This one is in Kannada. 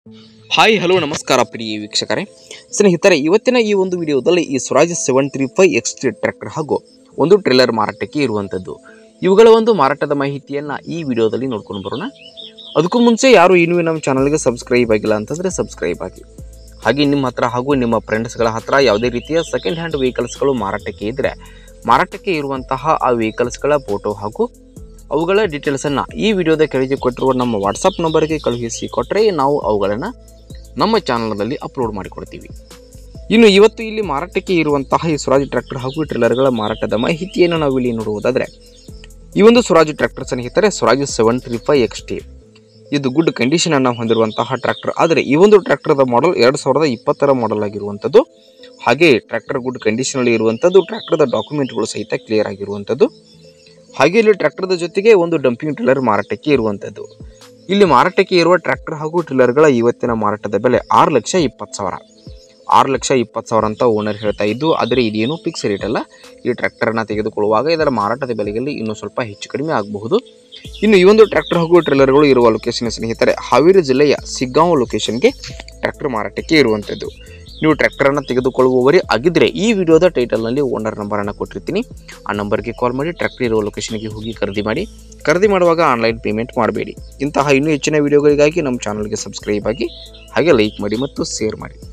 ಹಾಯ್ ಹಲೋ ನಮಸ್ಕಾರ ಪ್ರಿಯ ವೀಕ್ಷಕರೇ ಸ್ನೇಹಿತರೆ ಇವತ್ತಿನ ಈ ಒಂದು ವಿಡಿಯೋದಲ್ಲಿ ಈ Swaraj seven three five X three tractor ಹಾಗೂ ಒಂದು ಟ್ರೇಲರ್ ಮಾರಾಟಕ್ಕೆ ಇರುವಂಥದ್ದು ಇವುಗಳ ಒಂದು ಮಾರಾಟದ ಮಾಹಿತಿಯನ್ನು ಈ ವಿಡಿಯೋದಲ್ಲಿ ನೋಡ್ಕೊಂಡು ಬರೋಣ ಅದಕ್ಕೂ ಮುಂಚೆ ಯಾರು ಇನ್ನೂ ನಮ್ಮ ಚಾನಲ್ಗೆ ಸಬ್ಸ್ಕ್ರೈಬ್ ಆಗಿಲ್ಲ ಅಂತಂದರೆ ಸಬ್ಸ್ಕ್ರೈಬ್ ಆಗಿ ಹಾಗೆ ನಿಮ್ಮ ಹತ್ರ ಹಾಗೂ ನಿಮ್ಮ ಫ್ರೆಂಡ್ಸ್ಗಳ ಹತ್ರ ಯಾವುದೇ ರೀತಿಯ ಸೆಕೆಂಡ್ ಹ್ಯಾಂಡ್ ವೆಹಿಕಲ್ಸ್ಗಳು ಮಾರಾಟಕ್ಕೆ ಇದ್ದರೆ ಮಾರಾಟಕ್ಕೆ ಇರುವಂತಹ ಆ ವೆಹಿಕಲ್ಸ್ಗಳ ಫೋಟೋ ಹಾಗೂ ಅವುಗಳ ಡೀಟೇಲ್ಸನ್ನು ಈ ವಿಡಿಯೋದ ಕೆಳಗೆ ಕೊಟ್ಟಿರುವ ನಮ್ಮ ವಾಟ್ಸಪ್ ನಂಬರ್ಗೆ ಕಳುಹಿಸಿ ಕೊಟ್ಟರೆ ನಾವು ಅವುಗಳನ್ನು ನಮ್ಮ ಚಾನಲ್ನಲ್ಲಿ ಅಪ್ಲೋಡ್ ಮಾಡಿಕೊಡ್ತೀವಿ ಇನ್ನು ಇವತ್ತು ಇಲ್ಲಿ ಮಾರಾಟಕ್ಕೆ ಇರುವಂತಹ ಈ ಸ್ವರಾಜ್ ಟ್ರ್ಯಾಕ್ಟರ್ ಹಾಗೂ ಟ್ರೇಲರ್ಗಳ ಮಾರಾಟದ ಮಾಹಿತಿಯನ್ನು ನಾವು ಇಲ್ಲಿ ನೋಡುವುದಾದರೆ ಈ ಒಂದು ಸ್ವರಾಜ್ ಟ್ರ್ಯಾಕ್ಟರ್ ಸ್ನೇಹಿತರೆ Swaraj seven three five X T ಇದು ಗುಡ್ ಕಂಡೀಷನನ್ನು ಹೊಂದಿರುವಂತಹ ಟ್ರ್ಯಾಕ್ಟರ್ ಆದರೆ ಈ ಒಂದು ಟ್ರ್ಯಾಕ್ಟರ್ದ ಮಾಡಲ್ ಎರಡು ಸಾವಿರದ ಇಪ್ಪತ್ತರ ಮಾಡಲ್ ಆಗಿರುವಂಥದ್ದು ಹಾಗೆ ಟ್ರ್ಯಾಕ್ಟರ್ ಗುಡ್ ಕಂಡೀಷನಲ್ಲಿ ಇರುವಂಥದ್ದು ಟ್ರ್ಯಾಕ್ಟರ್ದ ಡಾಕ್ಯುಮೆಂಟ್ಗಳು ಸಹಿತ ಕ್ಲಿಯರ್ ಆಗಿರುವಂಥದ್ದು ಹಾಗೆ ಇಲ್ಲಿ ಟ್ರ್ಯಾಕ್ಟರ್ದ ಜೊತೆಗೆ ಒಂದು ಡಂಪಿಂಗ್ ಟ್ರಿಲ್ಲರ್ ಮಾರಾಟಕ್ಕೆ ಇರುವಂಥದ್ದು ಇಲ್ಲಿ ಮಾರಾಟಕ್ಕೆ ಇರುವ ಟ್ರ್ಯಾಕ್ಟರ್ ಹಾಗೂ ಟ್ರಿಲ್ಲರ್ಗಳ ಇವತ್ತಿನ ಮಾರಾಟದ ಬೆಲೆ ಆರು ಲಕ್ಷ ಇಪ್ಪತ್ತು ಸಾವಿರ ಆರು ಲಕ್ಷ ಇಪ್ಪತ್ತು ಸಾವಿರ ಅಂತ ಓನರ್ ಹೇಳ್ತಾ ಇದ್ದು ಆದರೆ ಇದೇನು ಫಿಕ್ಸ್ ರೇಟ್ ಅಲ್ಲ ಈ ಟ್ರ್ಯಾಕ್ಟರನ್ನು ತೆಗೆದುಕೊಳ್ಳುವಾಗ ಇದರ ಮಾರಾಟದ ಬೆಲೆಯಲ್ಲಿ ಇನ್ನೂ ಸ್ವಲ್ಪ ಹೆಚ್ಚು ಕಡಿಮೆ ಆಗಬಹುದು ಇನ್ನು ಈ ಒಂದು ಟ್ರ್ಯಾಕ್ಟರ್ ಹಾಗೂ ಟ್ರೇಲರ್ಗಳು ಇರುವ ಲೊಕೇಶನ್ ಸ್ನೇಹಿತರೆ ಹಾವೇರಿ ಜಿಲ್ಲೆಯ ಸಿಗ್ಗಾಂವ್ ಲೊಕೇಶನ್ಗೆ ಟ್ರ್ಯಾಕ್ಟರ್ ಮಾರಾಟಕ್ಕೆ ಇರುವಂಥದ್ದು ನೀವು ಟ್ರ್ಯಾಕ್ಟರನ್ನು ತೆಗೆದುಕೊಳ್ಳುವವರೇ ಆಗಿದ್ದರೆ ಈ ವಿಡಿಯೋದ ಟೈಟಲ್ನಲ್ಲಿ ಓನರ್ ನಂಬರನ್ನು ಕೊಟ್ಟಿರ್ತೀನಿ ಆ ನಂಬರ್ಗೆ ಕಾಲ್ ಮಾಡಿ ಟ್ರ್ಯಾಕ್ಟರ್ ಇರುವ ಲೊಕೇಶನ್ಗೆ ಹೋಗಿ ಖರೀದಿ ಮಾಡಿ ಖರೀದಿ ಮಾಡುವಾಗ ಆನ್ಲೈನ್ ಪೇಮೆಂಟ್ ಮಾಡಬೇಡಿ ಇಂತಹ ಇನ್ನೂ ಹೆಚ್ಚಿನ ವಿಡಿಯೋಗಳಿಗಾಗಿ ನಮ್ಮ ಚಾನಲ್ಗೆ ಸಬ್ಸ್ಕ್ರೈಬ್ ಆಗಿ ಹಾಗೆ ಲೈಕ್ ಮಾಡಿ ಮತ್ತು ಶೇರ್ ಮಾಡಿ